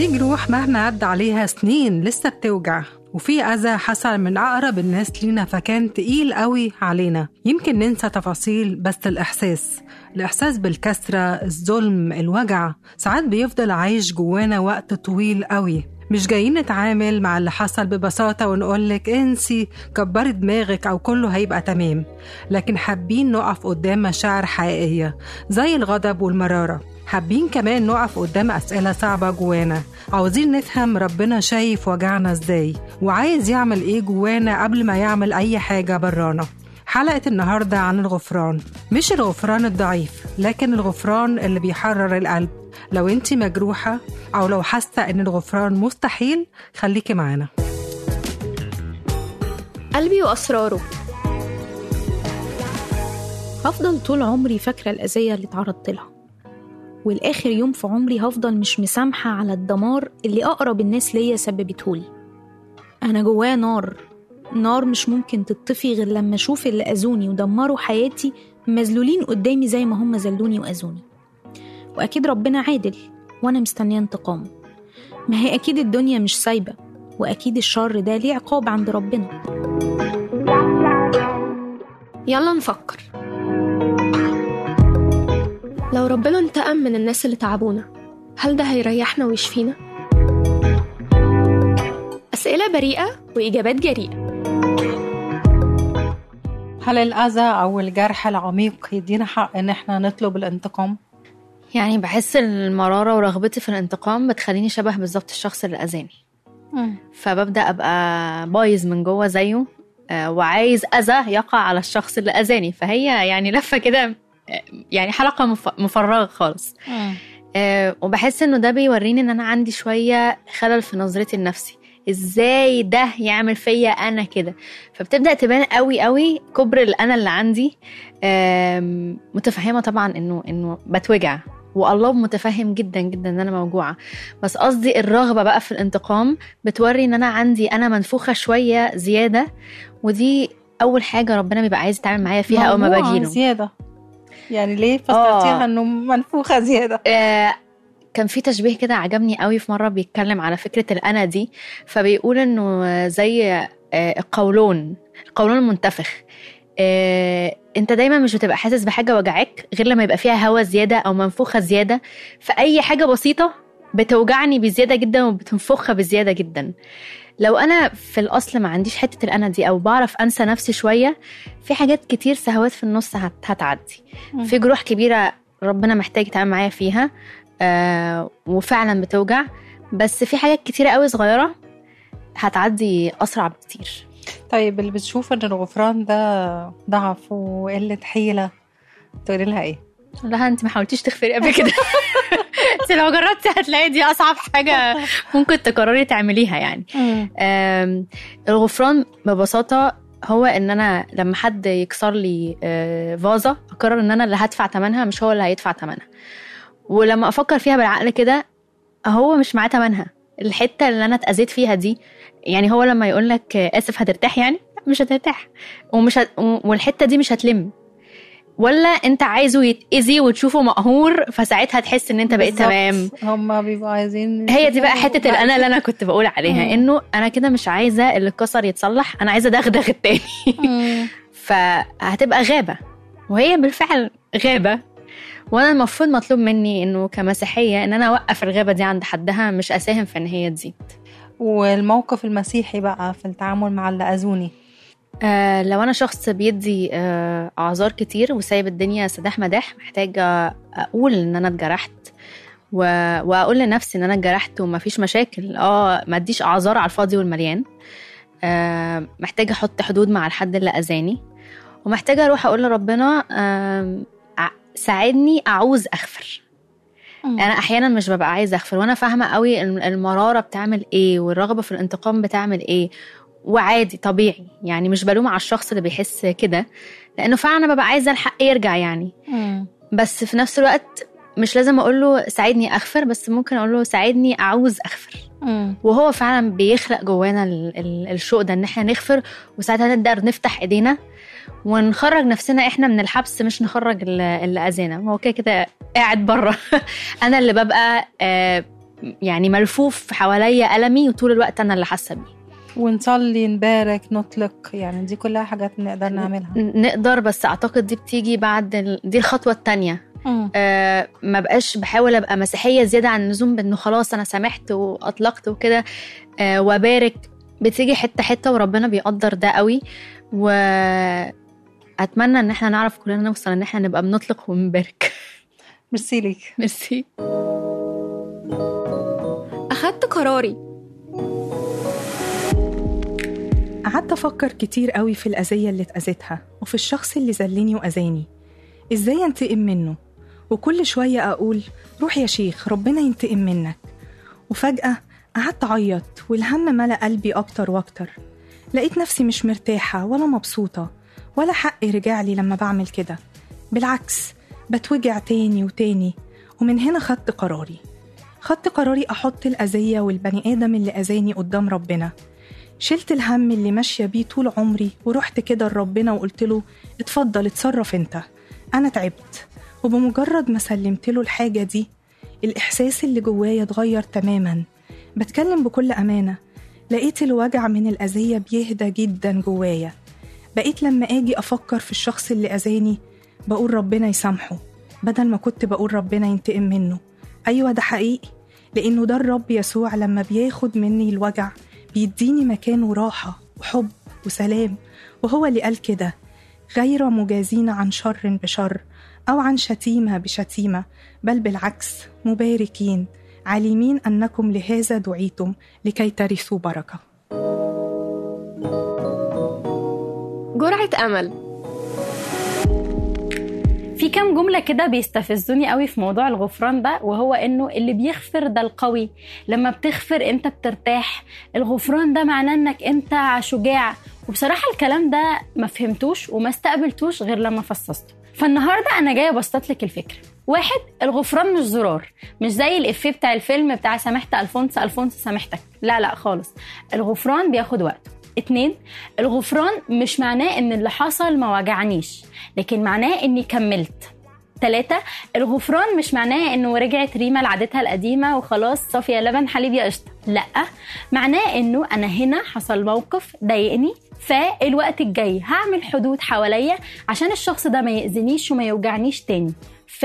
في جروح مهما عدى عليها سنين لسه بتوجع وفي أذى حصل من أقرب الناس لينا فكان تقيل قوي علينا يمكن ننسى تفاصيل بس الإحساس الإحساس بالكسرة الظلم الوجع ساعات بيفضل عايش جوانا وقت طويل قوي مش جايين نتعامل مع اللي حصل ببساطة ونقولك انسي كبري دماغك أو كله هيبقى تمام لكن حابين نقف قدام مشاعر حقيقية زي الغضب والمرارة حابين كمان نقف قدام أسئلة صعبة جوانا عاوزين نفهم ربنا شايف وجعنا ازاي وعايز يعمل ايه جوانا قبل ما يعمل أي حاجة برانا حلقة النهاردة عن الغفران مش الغفران الضعيف لكن الغفران اللي بيحرر القلب لو انت مجروحة أو لو حاسة إن الغفران مستحيل خليكي معانا قلبي وأسراره هفضل طول عمري فاكرة الأذية اللي اتعرضت لها والآخر يوم في عمري هفضل مش مسامحة على الدمار اللي أقرب الناس ليا سببتهولي أنا جوايا نار نار مش ممكن تطفي غير لما أشوف اللي أذوني ودمروا حياتي مذلولين قدامي زي ما هم ذلوني وأذوني وأكيد ربنا عادل وأنا مستنية انتقامه ما هي أكيد الدنيا مش سايبة وأكيد الشر ده ليه عقاب عند ربنا يلا نفكر لو ربنا انتقم من الناس اللي تعبونا هل ده هيريحنا ويشفينا؟ أسئلة بريئة وإجابات جريئة هل الأذى أو الجرح العميق يدينا حق إن احنا نطلب الانتقام؟ يعني بحس المرارة ورغبتي في الانتقام بتخليني شبه بالظبط الشخص اللي أذاني فببدأ أبقى بايظ من جوه زيه آه، وعايز أذى يقع على الشخص اللي أذاني فهي يعني لفة كده آه، يعني حلقة مف- مفرغة خالص آه، وبحس انه ده بيوريني ان انا عندي شويه خلل في نظرتي لنفسي ازاي ده يعمل فيا انا كده فبتبدا تبان قوي قوي كبر الانا اللي عندي آم، متفهمه طبعا انه انه بتوجع والله متفهم جدا جدا ان انا موجوعه بس قصدي الرغبه بقى في الانتقام بتوري ان انا عندي انا منفوخه شويه زياده ودي اول حاجه ربنا بيبقى عايز يتعامل معايا فيها اول ما موضوع باجي له زيادة يعني ليه فسرتيها آه. إنه منفوخة زيادة؟ آه، كان في تشبيه كده عجبني قوي في مره بيتكلم على فكره الانا دي فبيقول انه زي آه، القولون القولون المنتفخ آه، انت دايما مش بتبقى حاسس بحاجه وجعك غير لما يبقى فيها هوا زياده او منفوخه زياده فاي حاجه بسيطه بتوجعني بزياده جدا وبتنفخها بزياده جدا لو انا في الاصل ما عنديش حته الانا دي او بعرف انسى نفسي شويه في حاجات كتير سهوات في النص هت- هتعدي مم. في جروح كبيره ربنا محتاج يتعامل معايا فيها آه وفعلا بتوجع بس في حاجات كتيرة قوي صغيرة هتعدي أسرع بكتير طيب اللي بتشوف إن الغفران ده ضعف وقلة حيلة تقولي لها إيه؟ لها انت ما حاولتيش تغفري قبل كده انت لو جربتي هتلاقي دي اصعب حاجه ممكن تقرري تعمليها يعني آم، الغفران ببساطه هو ان انا لما حد يكسر لي آه، فازه اقرر ان انا اللي هدفع ثمنها مش هو اللي هيدفع ثمنها ولما افكر فيها بالعقل كده هو مش معاه ثمنها الحته اللي انا اتاذيت فيها دي يعني هو لما يقول لك اسف هترتاح يعني لا، مش هترتاح ومش هت... والحته دي مش هتلم ولا انت عايزه يتاذي وتشوفه مقهور فساعتها تحس ان انت بقيت بالظبط. تمام هما بيبقوا عايزين هي دي بقى يشوفوا حته الانا اللي انا كنت بقول عليها مم. انه انا كده مش عايزه اللي اتكسر يتصلح انا عايزه دغدغ التاني مم. فهتبقى غابه وهي بالفعل غابه وانا المفروض مطلوب مني انه كمسيحيه ان انا اوقف الغابه دي عند حدها مش اساهم في ان هي تزيد والموقف المسيحي بقى في التعامل مع اللي أذوني آه لو انا شخص بيدي آه اعذار كتير وسايب الدنيا سداح مداح محتاجه اقول ان انا اتجرحت و... واقول لنفسي ان انا اتجرحت ومفيش مشاكل اه ما اديش اعذار على الفاضي والمليان آه محتاجه احط حدود مع الحد اللي اذاني ومحتاجه اروح اقول لربنا آه ع- ساعدني اعوز اغفر انا احيانا مش ببقى عايزه اغفر وانا فاهمه قوي الم- المراره بتعمل ايه والرغبه في الانتقام بتعمل ايه وعادي طبيعي يعني مش بلوم على الشخص اللي بيحس كده لانه فعلا انا ببقى عايزه الحق يرجع يعني مم. بس في نفس الوقت مش لازم اقول له ساعدني اغفر بس ممكن اقول له ساعدني اعوز اغفر مم. وهو فعلا بيخلق جوانا ال- ال- الشوق ده ان احنا نغفر وساعتها نقدر نفتح ايدينا ونخرج نفسنا احنا من الحبس مش نخرج ال- اللي اذانا هو كده كده قاعد بره انا اللي ببقى آه، يعني ملفوف حواليا ألمي وطول الوقت أنا اللي حاسة بيه ونصلي نبارك نطلق يعني دي كلها حاجات نقدر نعملها ن- نقدر بس أعتقد دي بتيجي بعد ال... دي الخطوة التانية مم. آه ما بقاش بحاول ابقى مسيحيه زياده عن اللزوم بانه خلاص انا سامحت واطلقت وكده آه وبارك بتيجي حته حته وربنا بيقدر ده قوي واتمنى ان احنا نعرف كلنا نوصل ان احنا نبقى بنطلق وبنبارك ميرسي ليك ميرسي أخدت قراري قعدت أفكر كتير قوي في الأذية اللي اتأذيتها وفي الشخص اللي ذلني وأذاني إزاي أنتقم منه وكل شوية أقول روح يا شيخ ربنا ينتقم منك وفجأة قعدت أعيط والهم ملأ قلبي أكتر وأكتر لقيت نفسي مش مرتاحة ولا مبسوطة ولا حقي رجع لي لما بعمل كده بالعكس بتوجع تاني وتاني ومن هنا خدت قراري خدت قراري أحط الأذية والبني آدم اللي أذاني قدام ربنا شلت الهم اللي ماشية بيه طول عمري ورحت كده لربنا وقلت له اتفضل اتصرف انت أنا تعبت وبمجرد ما سلمت له الحاجة دي الإحساس اللي جوايا اتغير تماما بتكلم بكل أمانة لقيت الوجع من الأذية بيهدى جدا جوايا بقيت لما أجي أفكر في الشخص اللي أذاني بقول ربنا يسامحه بدل ما كنت بقول ربنا ينتقم منه أيوة ده حقيقي لأنه ده الرب يسوع لما بياخد مني الوجع بيديني مكان وراحة وحب وسلام وهو اللي قال كده غير مجازين عن شر بشر أو عن شتيمة بشتيمة بل بالعكس مباركين عالمين أنكم لهذا دعيتم لكي ترثوا بركة جرعة أمل في كام جملة كده بيستفزوني قوي في موضوع الغفران ده وهو انه اللي بيغفر ده القوي لما بتغفر انت بترتاح الغفران ده معناه انك انت شجاع وبصراحة الكلام ده ما فهمتوش وما استقبلتوش غير لما فصصته فالنهاردة أنا جاية بسطت لك الفكرة واحد الغفران مش زرار مش زي الإفيه بتاع الفيلم بتاع سامحت ألفونس ألفونس سامحتك لا لا خالص الغفران بياخد وقت اتنين الغفران مش معناه ان اللي حصل ما وجعنيش لكن معناه اني كملت تلاتة الغفران مش معناه انه رجعت ريما لعادتها القديمة وخلاص صافية لبن حليب يا قشطة لا معناه انه انا هنا حصل موقف ضايقني فالوقت الجاي هعمل حدود حواليا عشان الشخص ده ما يأذنيش وما يوجعنيش تاني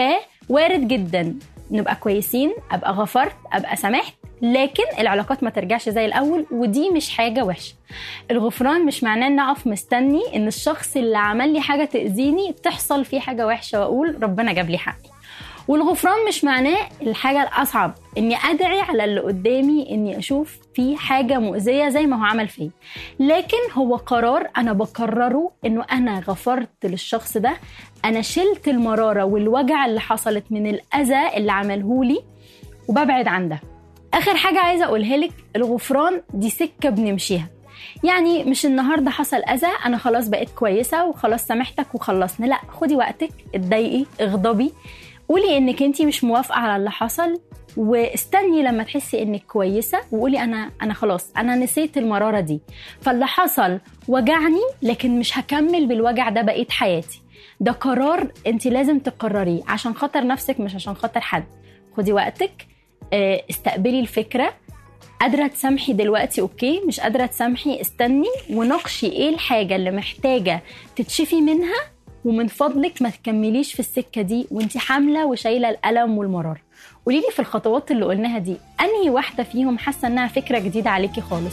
فوارد جدا نبقى كويسين ابقى غفرت ابقى سامحت لكن العلاقات ما ترجعش زي الاول ودي مش حاجه وحشه الغفران مش معناه ان اقف مستني ان الشخص اللي عمل لي حاجه تاذيني تحصل فيه حاجه وحشه واقول ربنا جاب لي حقي والغفران مش معناه الحاجة الأصعب إني أدعي على اللي قدامي إني أشوف فيه حاجة مؤذية زي ما هو عمل فيا لكن هو قرار أنا بقرره إنه أنا غفرت للشخص ده أنا شلت المرارة والوجع اللي حصلت من الأذى اللي عملهولي وببعد عن ده آخر حاجة عايزة أقولها لك الغفران دي سكة بنمشيها يعني مش النهارده حصل اذى انا خلاص بقيت كويسه وخلاص سامحتك وخلصنا لا خدي وقتك اتضايقي اغضبي قولي انك انت مش موافقه على اللي حصل واستني لما تحسي انك كويسه وقولي انا انا خلاص انا نسيت المراره دي فاللي حصل وجعني لكن مش هكمل بالوجع ده بقيه حياتي ده قرار انت لازم تقرريه عشان خاطر نفسك مش عشان خاطر حد خدي وقتك اه، استقبلي الفكره قادرة تسامحي دلوقتي اوكي مش قادرة تسامحي استني وناقشي ايه الحاجة اللي محتاجة تتشفي منها ومن فضلك ما تكمليش في السكة دي وانت حاملة وشايلة الألم والمرار قولي لي في الخطوات اللي قلناها دي أنهي واحدة فيهم حاسة إنها فكرة جديدة عليكي خالص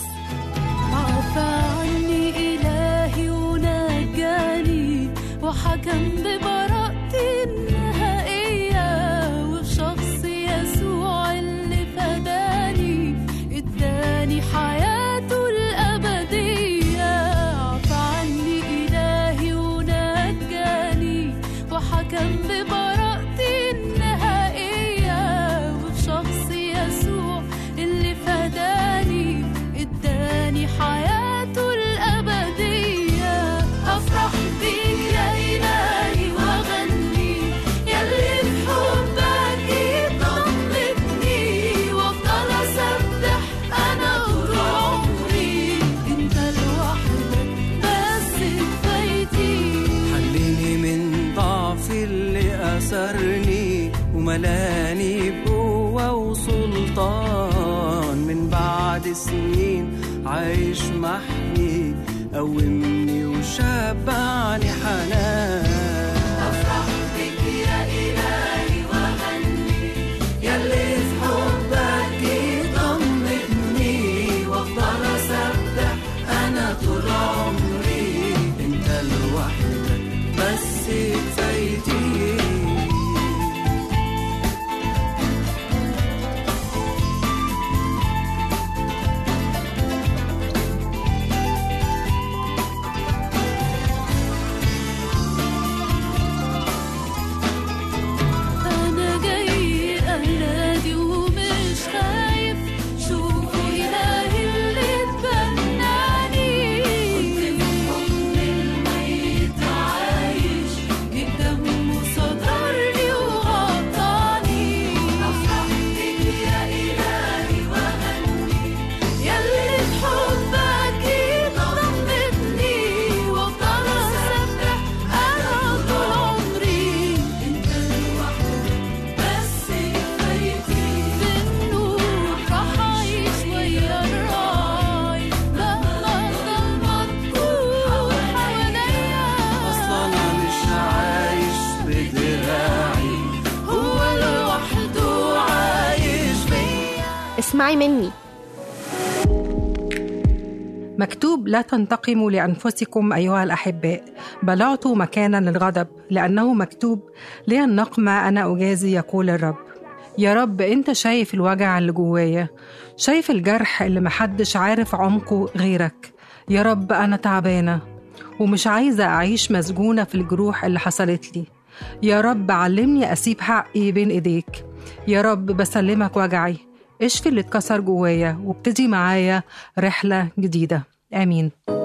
عفى عني إلهي ونجاني وحكم ببراءتي النهائية وفي شخص يسوع اللي فداني اداني حياته الأبدية عفى عني إلهي ونجاني وحكم ببراءتي النهائية وفي شخص يسوع اللي فداني اداني حياته الأبدية أفرح بيك يا إلهي وأغني بعد سنين عايش محمي قومني وشبعني حنان أفرح بك يا إلهي وأغني يلي في حبك يطمني وأفضل أسبح أنا طول عمري أنت لوحدك بس كفايتي أنا جاي أنادي ومش خايف شوفوا إلهي اللي اتبناني كنت في حضن الميت عايش جيب دمه صدرني وغطاني أفرح بك يا إلهي وأغني يلي في حبك يطمني وأفضل أسبح أنا طول عمري أنت لوحدك بس كفايتي بالنور راح أعيش ويا الراي مهما الضلمة تكون حواليا أصلا أنا مش عايش بدراعي هو لوحده عايش بيا اسمعي مني مكتوب لا تنتقموا لأنفسكم أيها الأحباء بل اعطوا مكانا للغضب لأنه مكتوب لي النقمة أنا أجازي يقول الرب يا رب أنت شايف الوجع اللي جوايا شايف الجرح اللي محدش عارف عمقه غيرك يا رب أنا تعبانة ومش عايزة أعيش مسجونة في الجروح اللي حصلت لي يا رب علمني أسيب حقي بين إيديك يا رب بسلمك وجعي اشفي اللي اتكسر جوايا وابتدي معايا رحلة جديدة آمين